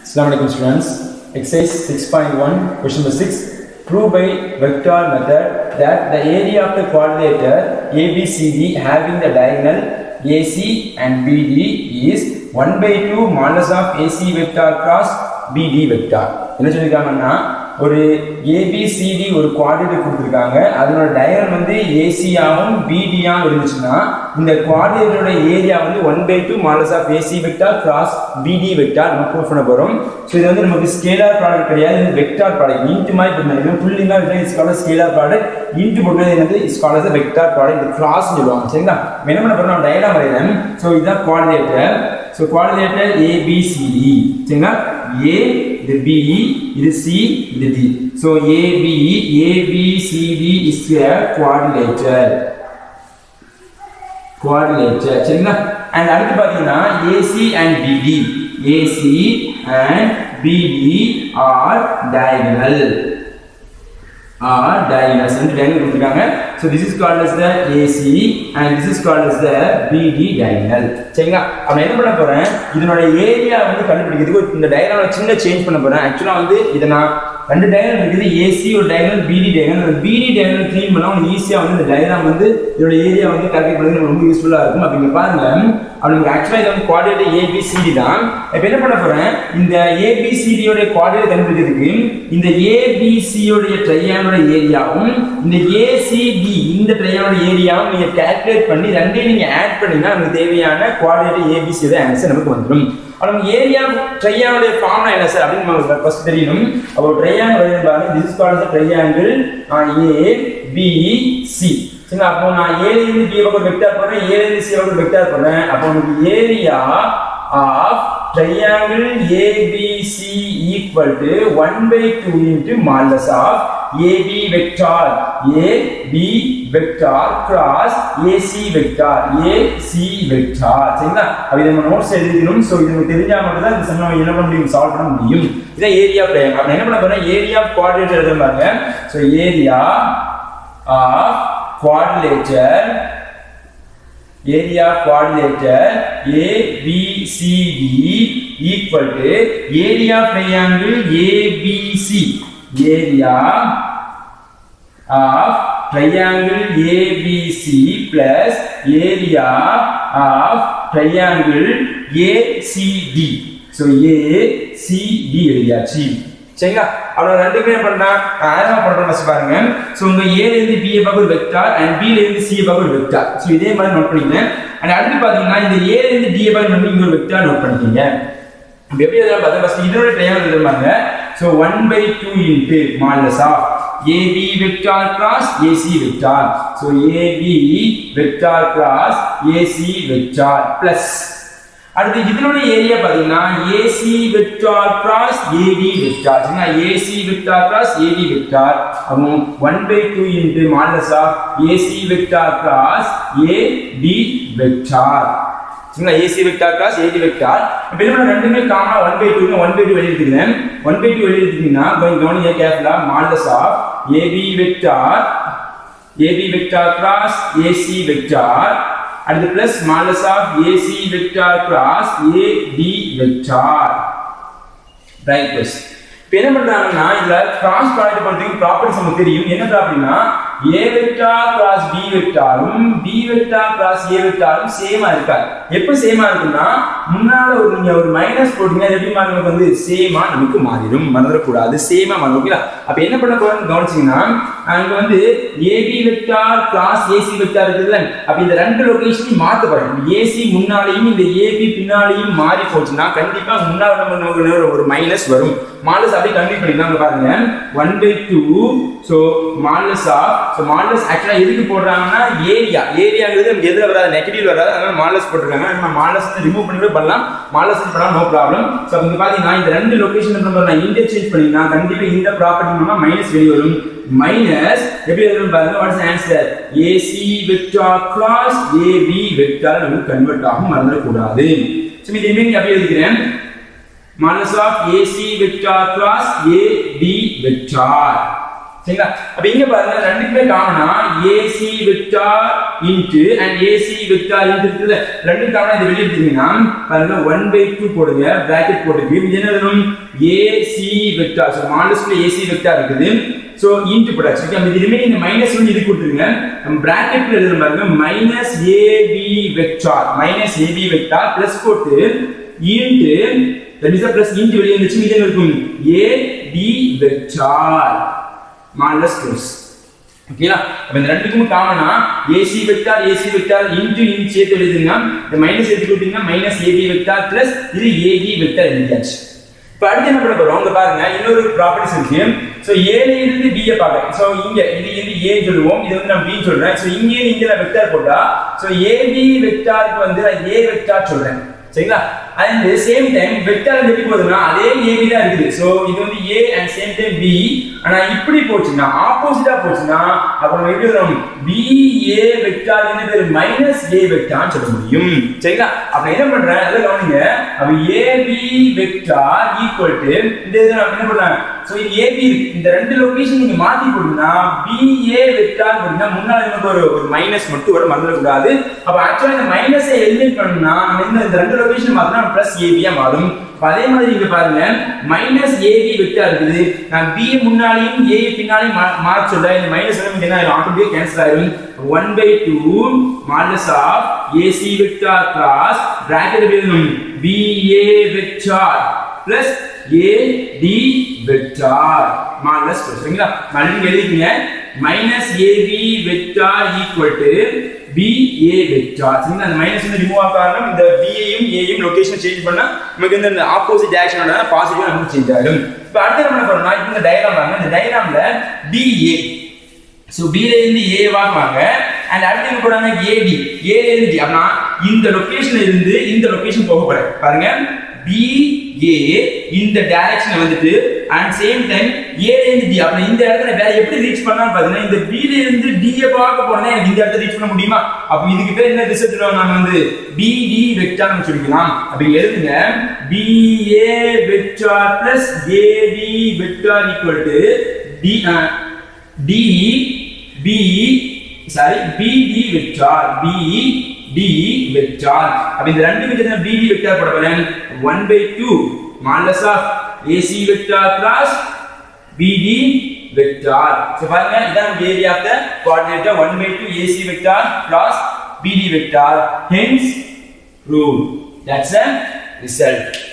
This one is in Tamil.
Assalamu alaikum students. Exercise 6.1 question number 6. Prove by vector method that the area of the quadrilateral ABCD having the diagonal AC and BD is 1 by 2 modulus of AC vector cross BD vector. என்ன சொல்லியிருக்காங்கன்னா ஒரு ஏபிசிடி ஒரு குவாடிரேட் கொடுத்துருக்காங்க அதனோட டயகன் வந்து ஏசியாவும் பிடியாவும் இருந்துச்சுன்னா இந்த குவாடிரேட்டோட ஏரியா வந்து one by two modulus of AC vector cross BD vector நம்ம ப்ரூவ் பண்ண போகிறோம் ஸோ இது வந்து நமக்கு ஸ்கேலார் ப்ராடக்ட் கிடையாது இது வெக்டார் ப்ராடக்ட் இன்ட்டு மாதிரி போட்டுருந்தாங்க ஃபுல்லிங்காக இருக்கிற is called scalar product into போட்டது என்னது இஸ் காலர் வெக்டார் ப்ராடக்ட் இது கிராஸ் சொல்லுவாங்க சரிங்களா நம்ம என்ன பண்ண போகிறோம் நான் டயலாக் வரைகிறேன் ஸோ இதுதான் குவாடிரேட்டர் ஸோ குவாடிரேட்டர் ஏபிசிடி சரிங்களா ஏ இது பி இது சி இது D so AB ABCD is a quadrilateral quadrilateral சரிங்களா அண்ட் அடுத்து பார்த்தீங்கன்னா AC and BD AC and BD are diagonal are diagonals and diagonal கொடுத்துருக்காங்க so this is called as the AC and this is called as the BD diagonal சரிங்களா அப்ப என்ன பண்ண போறேன் இதனோட ஏரியா வந்து கண்டுபிடிக்கிறதுக்கு ஒரு இந்த டயக்ராம் சின்ன சேஞ்ச் பண்ண போறேன் ஆக்சுவலா வந்து இதை நான் ரெண்டு டயக்ராம் இருக்குது ஏசி ஒரு டயக்ராம் பிடி டயக்ராம் அந்த பிடி டயக்ராம் க்ளீன் பண்ணா உங்களுக்கு ஈஸியா வந்து இந்த டயக்ராம் வந்து இதோட ஏரியா வந்து கால்குலேட் பண்ணது ரொம்ப யூஸ்ஃபுல்லா இருக்கும் அப்படிங்க பாருங்க அப்படி ஆக்சுவலா இது வந்து குவாடிரேட் ஏபிசிடி தான் இப்போ என்ன பண்ண போறேன் இந்த ஏபிசிடியோட குவாடிரேட் கண்டுபிடிக்கிறதுக்கு இந்த ஏபிசியோடைய ட்ரையானோட ஏரியாவும் இந்த ஏசிடி இந்த ட்ரையானோட ஏரியாவும் நீங்க கால்குலேட் பண்ணி ரெண்டையும் நீங்க ஆட் பண்ணீங்கன்னா நமக்கு தேவையான குவாடிரேட் ஏபிசியோட ஆன்சர் நமக்கு வந்துடும் அப்ப நம்ம ஏரியா ட்ரையானுடைய ஃபார்முலா என்ன சார் அப்படின்னு நமக்கு ஃபர்ஸ்ட் தெரியணும் அப்போ ட்ரையாங்கிள் பாருங்க this is called triangle A B C சரிங்களா அப்போ நான் ஏல இருந்து பி பக்கம் வெக்டார் போடுறேன் ஏல இருந்து சி பக்கம் வெக்டார் போடுறேன் அப்போ உங்களுக்கு area of triangle ABC equal to 1 by 2 into modulus of AB vector AB vector cross AC vector AC vector சரிங்களா அப்ப இதை நம்ம நோட்ஸ் எழுதிக்கணும் சோ இது நமக்கு தெரிஞ்சா மட்டும் தான் இந்த சம் நம்ம என்ன பண்ண முடியும் சால்வ் பண்ண முடியும் இதான் ஏரியா ட்ரையாங்கிள் அப்ப என்ன பண்ண போறேன் ஏரியா ஆஃப் குவாட்ரேட்டர் எழுதுறேன் பாருங்க so area of quadrilateral area of quadrilateral ABCD equal to area of triangle ABC. Area of triangle ABC plus area of triangle ACD. So ACD எழுதியாச்சு சரிங்களா அவ்வளோ ரெண்டுமே என்ன பண்ணா ஆயிரம் பண்றோம் ஃபர்ஸ்ட் பாருங்க ஸோ உங்க ஏல இருந்து பி பார்க்க ஒரு வெக்டார் அண்ட் பி ல இருந்து சி பார்க்க ஒரு வெக்டார் ஸோ இதே மாதிரி நோட் பண்ணிக்கிறேன் அண்ட் அடுத்து பாத்தீங்கன்னா இந்த ஏல இருந்து டி பார்க்க பண்ணி இங்க ஒரு வெக்டார் நோட் பண்ணிக்கீங்க இப்போ எப்படி எதாவது பார்த்தா ஃபர்ஸ்ட் இதோட ட்ரையாங்கிள் எழுதுவாங்க so one by two into modulus of AB vector cross AC vector. So AB vector cross AC vector plus அடுத்து இதனோட ஏரியா பாத்தீங்கன்னா AC vector cross AD vector சரிங்களா AC vector cross AD vector அப்போ one by two into modulus of AC vector cross AD vector சரிங்களா AC vector cross AD vector இப்போ என்ன ரெண்டுமே காமனா one by two one by two வெளியே எடுத்துக்கிறேன் ஒன் பை டூ வெளியே எடுத்துக்கிட்டீங்கன்னா கொஞ்சம் கவனிங்க கேர்ஃபுல்லா modulus of AB vector AB vector cross AC vector and the plus modulus of AC vector cross AD vector. Right plus. இப்போ என்ன பண்றாங்கன்னா இதுல கிராஸ் ப்ராடக்ட் பண்றதுக்கு ப்ராப்பர்ட்டிஸ் நமக்கு தெரியும் என்ன ப்ராப்பர்ட்டினா ஏ வெக்டார் கிராஸ் பி வெக்டாரும் பி வெக்டார் கிராஸ் ஏ வெக்டாரும் சேமா இருக்காது எப்போ சேமா இருக்குன்னா முன்னால ஒரு நீங்க ஒரு மைனஸ் போட்டீங்க அது எப்படி மாறி நமக்கு வந்து சேமா நமக்கு மாறிடும் மறந்துடக்கூடாது சேமா மாறும் ஓகேங்களா அப்ப என்ன பண்ண போறோம்னு கவனிச்சீங்கன்னா அங்க வந்து AB vector cross AC vector இருக்குல்ல அப்ப இந்த ரெண்டு லொகேஷனையும் மாத்த போறோம் ஏசி முன்னாலேயும் இந்த ஏபி பின்னாலேயும் மாறி போச்சுன்னா கண்டிப்பா முன்னாடி நமக்கு ஒரு மைனஸ் வரும் மாலஸ் அப்படியே கன்வெர்ட் பண்ணிக்கலாம் பாருங்க one by two so modulus of so modulus ஆக்சுவலாக எதுக்கு போடுறாங்கன்னா ஏரியா ஏரியாங்கிறது நமக்கு எதில் வராது நெகட்டிவ் வராது அதனால மாலஸ் போட்டிருக்காங்க நம்ம மாலஸ் ரிமூவ் பண்ணி பண்ணலாம் மாலஸ் பண்ணலாம் நோ ப்ராப்ளம் ஸோ இங்கே பார்த்தீங்கன்னா இந்த ரெண்டு லொகேஷன் நான் இன்டர்சேஞ்ச் பண்ணிங்கன்னா கண்டிப்பாக இந்த ப்ராப்பர்ட்டி மூலமாக மைனஸ் வெளியே வரும் மைனஸ் எப்படி எழுதணும் பாருங்க what's answer AC vector cross AB vector நமக்கு கன்வெர்ட் ஆகும் மறந்துடக்கூடாது ஸோ இது ரிமைனிங் அப்படியே எழுதிக்கிறேன் modulus of AC vector cross AB vector சரிங்களா அப்ப இங்க பாருங்க ரெண்டுக்குமே காமனா AC vector into and AC vector into இருக்குல்ல ரெண்டு காமனா இது வெளிய எடுத்தீங்கன்னா பாருங்க 1 பை 2 போடுங்க பிராக்கெட் போட்டுக்கு இது என்ன வரும் ஏசி வெக்டார் சோ மாடல்ஸ்ல ஏசி வெக்டார் இருக்குது சோ இன்டு போட்டாச்சு ஓகே இது ரிமைனிங் இந்த மைனஸ் வந்து இது கொடுத்துருங்க நம்ம பிராக்கெட்ல எழுதுற பாருங்க minus AB vector minus AB vector plus போட்டு into that is plus into வெளியே வந்துச்சு இது என்ன இருக்கும் A D vector modulus close ஓகேங்களா அப்ப இந்த ரெண்டுக்கும் காமனா AC vector AC vector into in சேர்த்து எழுதுங்க இந்த மைனஸ் எடுத்து கொடுத்தீங்கன்னா மைனஸ் ஏபி வெக்டார் பிளஸ் இது ஏபி வெக்டார் எழுதியாச்சு இப்போ அடுத்து என்ன பண்ண போறோம் இங்க பாருங்க இன்னொரு ப்ராப்பர்ட்டிஸ் இருக்கு ஸோ ஏல இருந்து பிஏ பார்க்க ஸோ இங்க இது வந்து ஏ சொல்லுவோம் இது வந்து நான் பி சொல்றேன் ஸோ இங்கே இங்க நான் வெக்டார் போட்டா ஸோ ஏபி வெக்டாருக்கு வந்து நான் ஏ வெக்டார் சொல்றேன் சரிங்களா அண்ட் சேம் டைம் வெக்டார் எப்படி போகுதுன்னா அதே ஏபி தான் இருக்குது ஸோ இது வந்து A and same time B ஆனா இப்படி போச்சுன்னா ஆப்போசிட்டா போச்சுன்னா அப்ப நம்ம எப்படி வரும் பி ஏ வெக்டார் என்ன பேர் மைனஸ் ஏ வெக்டார் சொல்ல முடியும் சரிங்களா அப்ப என்ன பண்றேன் அதை கவனிங்க அப்ப ஏபி வெக்டார் ஈக்குவல் டு இந்த இதை நான் என்ன பண்றேன் ஸோ இது ஏபி இருக்கு இந்த ரெண்டு லொகேஷன் நீங்க மாத்தி போட்டீங்கன்னா பிஏ வெக்டார் போட்டீங்கன்னா முன்னாடி நமக்கு ஒரு ஒரு மைனஸ் மட்டும் வர மறந்துடக்கூடாது அப்ப ஆக்சுவலா இந்த மைனஸை எலிமினேட் பண்ணணும்னா நம்ம இந்த இந்த ரெண்டு லொகேஷன் மாத்தினா பிளஸ் ஏபியா மாறும் அப்ப அதே மாதிரி இங்க பாருங்க மைனஸ் ஏபி வெக்டார் இருக்குது நான் பி முன்னாடியும் ஏ பின்னாலையும் மாற்ற சொல்ல இந்த மைனஸ் வந்து என்ன ஆயிரும் ஆட்டோமேட்டிக் கேன்சல் ஆயிரும் 1 by 2 modulus of AC vector cross bracket எழுதணும் BA vector plus AD vector modulus சரிங்களா மறுபடியும் எழுதிக்கங்க minus AB vector equal to BA vector சரிங்களா அந்த மைனஸ் வந்து ரிமூவ் ஆக காரணம் இந்த BAயும் Aயும் லொகேஷன் சேஞ்ச் பண்ணா நமக்கு இந்த ஆப்போசிட் டைரக்ஷனோட பாசிட்டிவா நமக்கு சேஞ்ச் ஆகும் இப்போ அடுத்து என்ன பண்ண போறோம்னா இப்போ இந்த டயக்ராம் பாருங்க இந்த டயக்ராம்ல BA ஸோ பில இருந்து ஏ வாங்குவாங்க அண்ட் அடுத்து என்ன போறாங்க ஏடி ஏல இருந்து டி அப்படின்னா இந்த லொகேஷன்ல இருந்து இந்த லொகேஷன் போக போறாங்க பாருங்க பி ஏ இந்த டைரக்ஷன் வந்துட்டு அண்ட் சேம் டைம் ஏல இருந்து டி அப்ப இந்த இடத்துல வேற எப்படி ரீச் பண்ணலாம் பாத்தீங்கன்னா இந்த பி ல இருந்து டி ஏ பார்க்க போனா எனக்கு இந்த இடத்துல ரீச் பண்ண முடியுமா அப்ப இதுக்கு பேர் என்ன ரிசல்ட் நாம வந்து பி டி வெக்டார் நம்ம சொல்லிக்கலாம் அப்ப எழுதுங்க B A vector plus A D vector equal to D D B sorry BD vector B D vector அப்ப இந்த ரெண்டு வெக்டார் BD வெக்டார் போட போறேன் 1 by 2 modulus of AC vector plus BD vector so பாருங்க இதான் area of the quadrilateral 1 by 2 AC vector plus BD vector hence rule that's the result